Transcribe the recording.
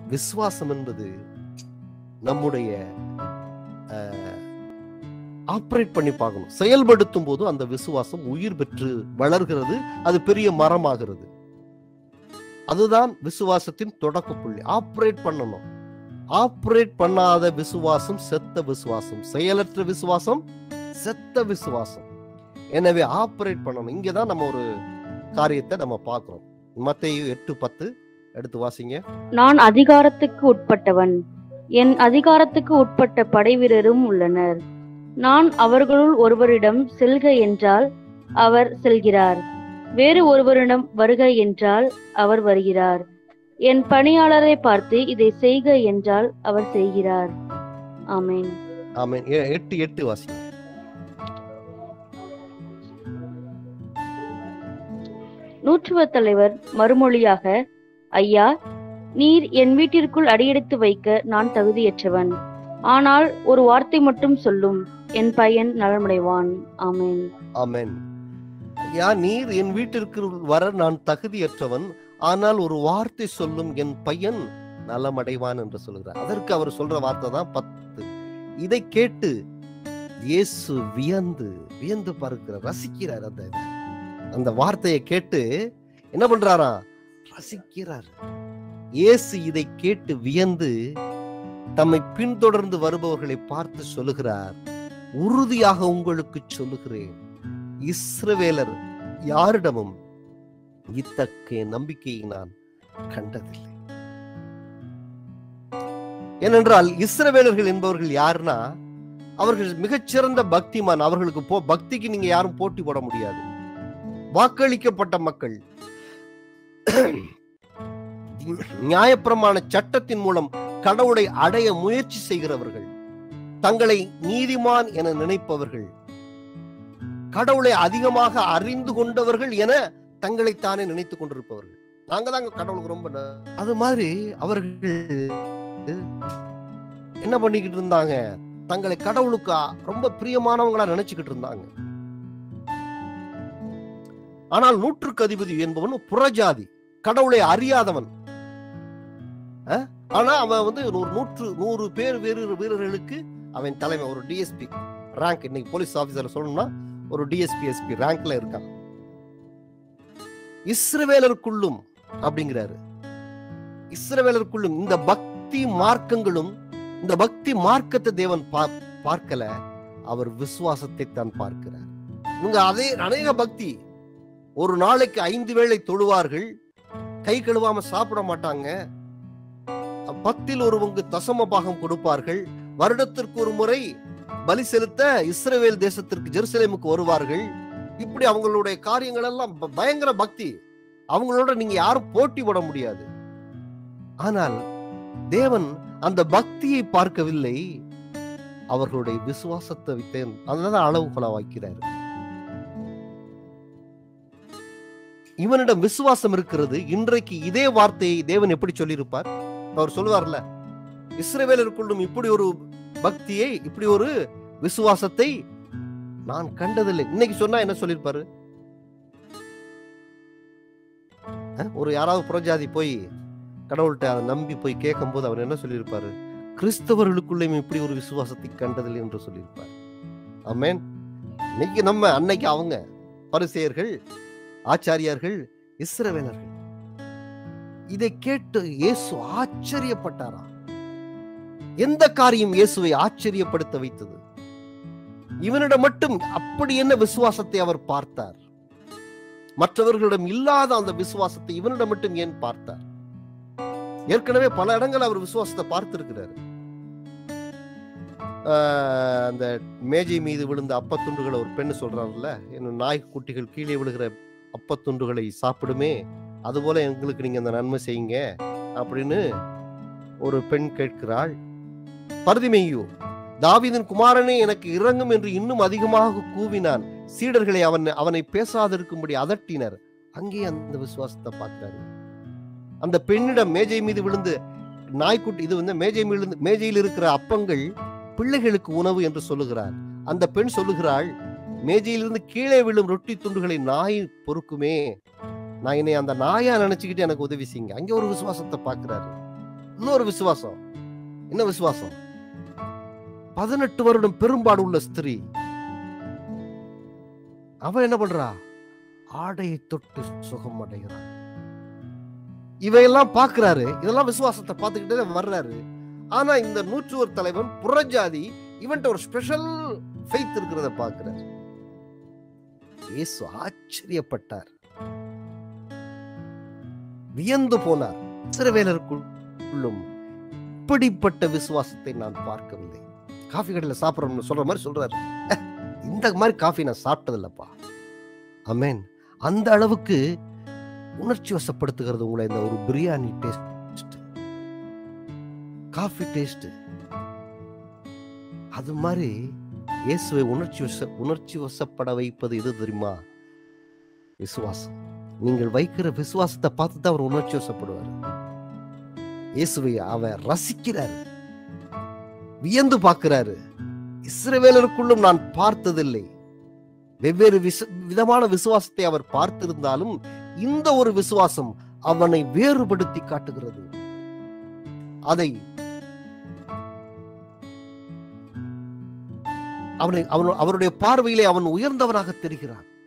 விசுவாசம் என்பது நம்முடைய ஆப்ரேட் பண்ணி பார்க்கணும் செயல்படுத்தும் போது அந்த விசுவாசம் உயிர் பெற்று வளர்கிறது அது பெரிய மரமாகிறது அதுதான் விசுவாசத்தின் தொடக்க புள்ளி ஆப்ரேட் பண்ணணும் ஆப்ரேட் பண்ணாத விசுவாசம் செத்த விசுவாசம் செயலற்ற விசுவாசம் செத்த விசுவாசம் எனவே ஆப்ரேட் பண்ணணும் இங்கதான் நம்ம ஒரு காரியத்தை நம்ம பார்க்கிறோம் மத்தேயு எட்டு பத்து எடுத்து வாசிங்க நான் அதிகாரத்துக்கு உட்பட்டவன் என் அதிகாரத்துக்கு உட்பட்ட படைவீரரும் உள்ளனர் நான் அவர்களுள் ஒருவரிடம் செல்க என்றால் அவர் செல்கிறார் வேறு ஒருவரிடம் வருக என்றால் அவர் வருகிறார் என் பணியாளரை பார்த்து இதை செய்க என்றால் அவர் செய்கிறார் ஆமென் ஆமென் எ- எட்டு எட்டு வாசிங்க நூற்றுவ தலைவர் மறுமொழியாக ஐயா நீர் என் வீட்டிற்குள் அடியெடுத்து வைக்க நான் தகுதியற்றவன் ஆனால் ஒரு வார்த்தை மட்டும் சொல்லும் என் பையன் நலமடைவான் ஆமென் ஆமென் யா நீர் என் வீட்டிற்கு வர நான் தகுதியற்றவன் ஆனால் ஒரு வார்த்தை சொல்லும் என் பையன் நலமடைவான் என்று சொல்கிறார் அதற்கு அவர் சொல்ற வார்த்தை தான் பத்து இதை கேட்டு இயேசு வியந்து வியந்து பார்க்கிறார் ரசிக்கிறார் அந்த இதை. அந்த வார்த்தையை கேட்டு என்ன பண்றாரா ரசிக்கிறார் இயேசு இதை கேட்டு வியந்து தம்மை பின்தொடர்ந்து வருபவர்களை பார்த்து சொல்லுகிறார் உறுதியாக உங்களுக்கு சொல்லுகிறேன் இஸ்ரவேலர் யாரிடமும் இத்தகைய நம்பிக்கையை நான் கண்டதில்லை ஏனென்றால் இஸ்ரவேலர்கள் என்பவர்கள் யாருன்னா அவர்கள் மிகச்சிறந்த பக்திமான் அவர்களுக்கு போ பக்திக்கு நீங்க யாரும் போட்டி போட முடியாது வாக்களிக்கப்பட்ட மக்கள் நியாயப்பிரமாண சட்டத்தின் மூலம் கடவுளை அடைய முயற்சி செய்கிறவர்கள் தங்களை நீதிமான் என நினைப்பவர்கள் கடவுளை அதிகமாக அறிந்து கொண்டவர்கள் என தங்களைத்தானே நினைத்துக் கொண்டிருப்பவர்கள் நாங்க தாங்க கடவுளுக்கு ரொம்ப ந- அது மாதிரி அவர்கள் என்ன பண்ணிக்கிட்டு இருந்தாங்க தங்களை கடவுளுக்கு அ- ரொம்ப பிரியமானவங்களா நினைச்சுக்கிட்டு இருந்தாங்க ஆனால் நூற்றுக்கு அதிபதி என்பவன் புறஜாதி கடவுளை அறியாதவன் அஹ்? ஆனா அவன் வந்து ஒரு நூற்று நூறு பேர் வீரர் வீரர்களுக்கு அவன் தலைமை ஒரு டிஎஸ்பி ரேங்க் இன்னைக்கு போலீஸ் ஆபீசர் சொல்லணும்னா ஒரு டிஎஸ்பி எஸ்பி ரேங்க்ல இருக்கான் இஸ்ரவேலருக்குள்ளும் அப்படிங்கிறாரு இஸ்ரவேலருக்குள்ளும் இந்த பக்தி மார்க்கங்களும் இந்த பக்தி மார்க்கத்தை தேவன் பா- பார்க்கல அவர் விசுவாசத்தை தான் பார்க்கிறார் இவங்க அதே அநேக பக்தி ஒரு நாளைக்கு ஐந்து வேளை தொழுவார்கள் கை கழுவாம சாப்பிட மாட்டாங்க பத்தில் ஒரு பங்கு தசம பாகம் கொடுப்பார்கள் வருடத்திற்கு ஒரு முறை பலி செலுத்த இஸ்ரவேல் தேசத்திற்கு ஜெருசலேமுக்கு வருவார்கள் இப்படி அவங்களுடைய காரியங்கள் எல்லாம் ப- பயங்கர பக்தி அவங்களோட நீங்க யாரும் போட்டி போட முடியாது ஆனால் தேவன் அந்த பக்தியை பார்க்கவில்லை அவர்களுடைய விசுவாசத்தை வித்தேன் அதுதான் அளவுகோலா வைக்கிறாரு இவனிடம் விசுவாசம் இருக்கிறது இன்றைக்கு இதே வார்த்தையை தேவன் எப்படி சொல்லியிருப்பார் அவர் சொல்லுவார்ல இஸ்ரவேலருக்குள்ளும் இப்படி ஒரு பக்தியை இப்படி ஒரு விசுவாசத்தை நான் கண்டதில்லை இன்னைக்கு சொன்னா என்ன சொல்லிருப்பாரு அஹ், ஒரு யாராவது புறஜாதி போய் கடவுள்கிட்ட அதை நம்பி போய் கேட்கும்போது அவர் என்ன சொல்லியிருப்பாரு கிறிஸ்தவர்களுக்குள்ளேயும் இப்படி ஒரு விசுவாசத்தை கண்டதில்லை என்று சொல்லியிருப்பார் ஆமென் இன்னைக்கு நம்ம அன்னைக்கு அவங்க பரிசெயர்கள் ஆச்சாரியார்கள் இஸ்ரவேலர்கள் இதை கேட்டு இயேசு ஆச்சரியப்பட்டாரா எந்த காரியம் இயேசுவை ஆச்சரியப்படுத்த வைத்தது இவனிடம் மட்டும் அப்படி என்ன விசுவாசத்தை அவர் பார்த்தார் மற்றவர்களிடம் இல்லாத அந்த விசுவாசத்தை இவனிடம் மட்டும் ஏன் பார்த்தார் ஏற்கனவே பல இடங்கள் அவர் விசுவாசத்தை பார்த்திருக்கிறார் ஆஹ் அந்த மேஜை மீது விழுந்த அப்பத்துண்டுகளை ஒரு பெண்ணு சொல்றாங்கல்ல என்ன நாய்க்குட்டிகள் கீழே விழுகிற அப்பத்துண்டுகளை சாப்பிடுமே அதுபோல எங்களுக்கு நீங்க அந்த நன்மை செய்யுங்க அப்படின்னு ஒரு பெண் கேட்கிறாள் பருதிமெய்யோ தாவீதின் குமாரனே எனக்கு இறங்கும் என்று இன்னும் அதிகமாக கூவினான் சீடர்களை அவன் அவனை பேசாதிருக்கும்படி அதட்டினர் அங்கே அந்த விசுவாசத்தை பார்க்கிறாரு அந்த பெண்ணிடம் மேஜை மீது விழுந்து நாய்க்குட்டி இது வந்து மேஜை மீது மேஜையில் இருக்கிற அப்பங்கள் பிள்ளைகளுக்கு உணவு என்று சொல்லுகிறார் அந்த பெண் சொல்லுகிறாள் மேஜையிலிருந்து கீழே விழும் ரொட்டி துண்டுகளை நாய் பொறுக்குமே நான் என்னை அந்த நாயா நினைச்சுக்கிட்டு எனக்கு உதவி செய்யுங்க அங்கே ஒரு விசுவாசத்தை பார்க்கிறாரு இன்னொரு விசுவாசம் என்ன விசுவாசம் பதினெட்டு வருடம் பெரும்பாடு உள்ள ஸ்திரீ அவ என்ன பண்றா ஆடையை தொட்டு சுகம் அடைகிறார் இவையெல்லாம் பார்க்கிறாரு இதெல்லாம் விசுவாசத்தை பார்த்துக்கிட்டே வர்றாரு ஆனா இந்த நூற்றுவர் தலைவன் புறஜாதி இவன்ட்ட ஒரு ஸ்பெஷல் ஃபெய்த் இருக்கிறத பார்க்கிறார் இயேசு ஆச்சரியப்பட்டார் வியந்து போனார் சிறுவேலருக்குள்ளும் இப்படிப்பட்ட விசுவாசத்தை நான் பார்க்கவில்லை காஃபி கடையில் சாப்பிட்றோம்னு சொல்ற மாதிரி சொல்றாரு "அஹ், இந்த மாதிரி காஃபி நான் சாப்பிட்டதில்லப்பா அமேன் அந்த அளவுக்கு உணர்ச்சி வசப்படுத்துகிறது உங்களை இந்த ஒரு பிரியாணி டேஸ்ட் காஃபி டேஸ்ட் அது மாதிரி இயேசுவை உணர்ச்சி வச உணர்ச்சி வசப்பட வைப்பது எது தெரியுமா விசுவாசம் நீங்கள் வைக்கிற விசுவாசத்தை பார்த்து தான் அவர் உணர்ச்சி வசப்படுவார் இயேசுவை அவர் ரசிக்கிறார் வியந்து பார்க்கிறாரு இஸ்ரவேலருக்குள்ளும் நான் பார்த்ததில்லை வெவ்வேறு விச விதமான விசுவாசத்தை அவர் பார்த்திருந்தாலும் இந்த ஒரு விசுவாசம் அவனை வேறுபடுத்தி காட்டுகிறது அதை அவனை அவன் அவருடைய பார்வையிலே அவன் உயர்ந்தவனாக தெரிகிறான்